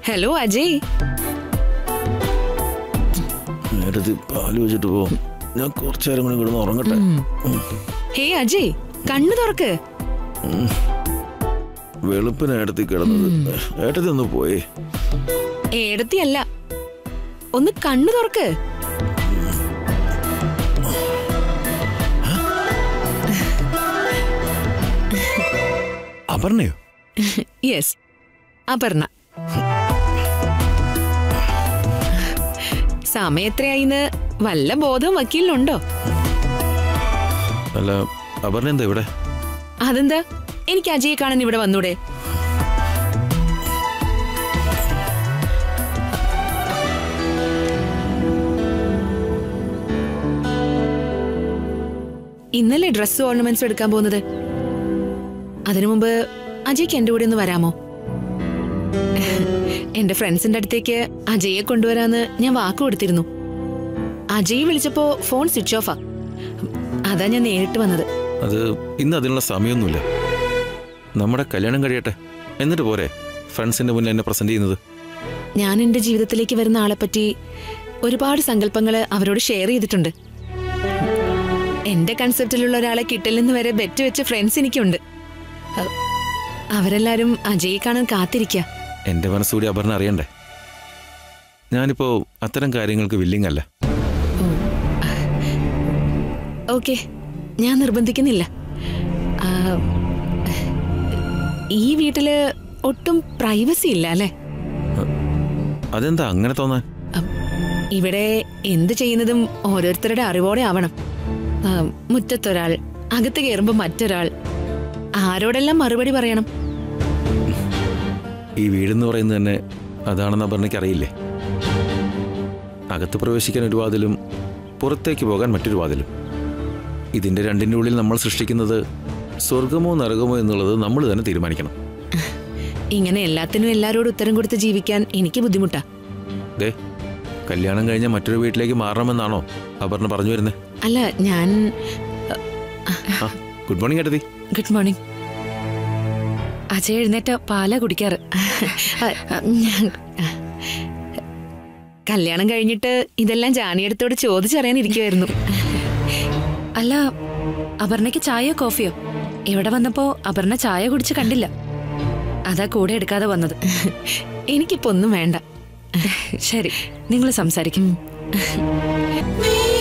Hello Ajay നേരത്തെ പാല് വെച്ചിട്ട് പോകും ഞാൻ കുറച്ചു നേരം കൂടി കിടന്ന് ഉറങ്ങട്ടെ ഹേ അജയ് കണ്ണു തുറക്ക് വെളുപ്പിന് ഏട്ടത്തി കിടന്നത് ഏട്ടത്തി ഒന്ന് പോയേ ഏടത്തിയല്ല ഒന്ന് കണ്ണു തുറക്ക് അപർണയോ യെസ് അപർണ സമയം എത്രയായിന്ന് വല്ല ബോധവും വക്കീലിനുണ്ടോ അല്ല അപർണ എന്താ ഇവിടെ അതെന്താ എനിക്ക് അജയെ കാണാൻ ഇവിടെ വന്നൂടെ ഇന്നലെ ഡ്രസ് ഓർണമെന്റ്സ് എടുക്കാൻ പോകുന്നത് അതിനു മുമ്പ് അജയ്ക്ക് എന്റെ കൂടെ ഒന്ന് വരാമോ എന്റെ ഫ്രണ്ട്സിന്റെ അടുത്തേക്ക് അജയെ കൊണ്ടുവരാന്ന് ഞാൻ വാക്ക് കൊടുത്തിരുന്നു അജയ് വിളിച്ചപ്പോ ഫോൺ സ്വിച്ച് ഓഫാ അതാ ഞാൻ നേരിട്ട് വന്നത് അത് ഇന്ന് അതിനുള്ള സമയമൊന്നുമില്ല നമ്മുടെ കല്യാണം കഴിയട്ടെ എന്നിട്ട് പോരെ ഫ്രണ്ട്സിന്റെ മുന്നിൽ എന്നെ പ്രസന്റ് ചെയ്യുന്നത് ഞാൻ എന്റെ ജീവിതത്തിലേക്ക് വരുന്ന ആളെപ്പറ്റി ഒരുപാട് സങ്കല്പങ്ങൾ അവരോട് ഷെയർ ചെയ്തിട്ടുണ്ട് എന്റെ കൺസെപ്റ്റിലുള്ള ഒരാളെ കിട്ടില്ലെന്ന് വരെ ബെറ്റ് വെച്ച ഫ്രണ്ട്സ് എനിക്കുണ്ട് അ- അവരെല്ലാരും അജയെ കാണാൻ കാത്തിരിക്കുക എന്റെ മനസ്സുകൂടി അപർണ അറിയണ്ടേ ഞാനിപ്പോ അത്തരം കാര്യങ്ങൾക്ക് വില്ലിങ് അല്ല ഓക്കെ ഞാൻ നിർബന്ധിക്കുന്നില്ല ആ, ഈ വീട്ടില് ഒട്ടും പ്രൈവസി ഇല്ല അല്ലേ അതെന്താ അങ്ങനെ തോന്നാൻ അം, ഇവിടെ എന്ത് ചെയ്യുന്നതും ഓരോരുത്തരുടെ അറിവോടെ ആവണം ആ, മുറ്റത്തൊരാൾ അകത്ത് കയറുമ്പോൾ മറ്റൊരാൾ ആരോടെല്ലാം മറുപടി പറയണം ഈ വീടെന്ന് പറയുന്നത് തന്നെ അതാണെന്ന് അപർണയ്ക്ക് അറിയില്ലേ അകത്ത് പ്രവേശിക്കാൻ ഒരു വാതിലും പുറത്തേക്ക് പോകാൻ മറ്റൊരു വാതിലും ഇതിന്റെ രണ്ടിൻ്റെ ഉള്ളിൽ നമ്മൾ സൃഷ്ടിക്കുന്നത് സ്വർഗമോ നരകമോ എന്നുള്ളത് നമ്മൾ തന്നെ തീരുമാനിക്കണം ഇങ്ങനെ എല്ലാത്തിനും എല്ലാരോടും ഉത്തരം കൊടുത്ത് ജീവിക്കാൻ എനിക്ക് ബുദ്ധിമുട്ടാ ദേ കല്യാണം കഴിഞ്ഞ മറ്റൊരു വീട്ടിലേക്ക് മാറണമെന്നാണോ അപർണ പറഞ്ഞു വരുന്നത് അല്ല ഞാൻ ആ ഗുഡ് മോർണിംഗ് ഏട്ടത്തി ഗുഡ് മോർണിംഗ് അജയ് എഴുന്നേറ്റ് പാല കുടിക്കാറ് ഞാൻ കല്യാണം കഴിഞ്ഞിട്ട് ഇതെല്ലാം ജാനിയടുത്തോട് ചോദിച്ചറിയാനിരിക്കുമായിരുന്നു അല്ല അപർണയ്ക്ക് ചായയോ കോഫിയോ ഇവിടെ വന്നപ്പോ അപർണ ചായ കുടിച്ച് കണ്ടില്ല അതാ കൂടെ എടുക്കാതെ വന്നത് എനിക്കിപ്പോ ഒന്നും വേണ്ട ശരി നിങ്ങൾ സംസാരിക്കും ഉം.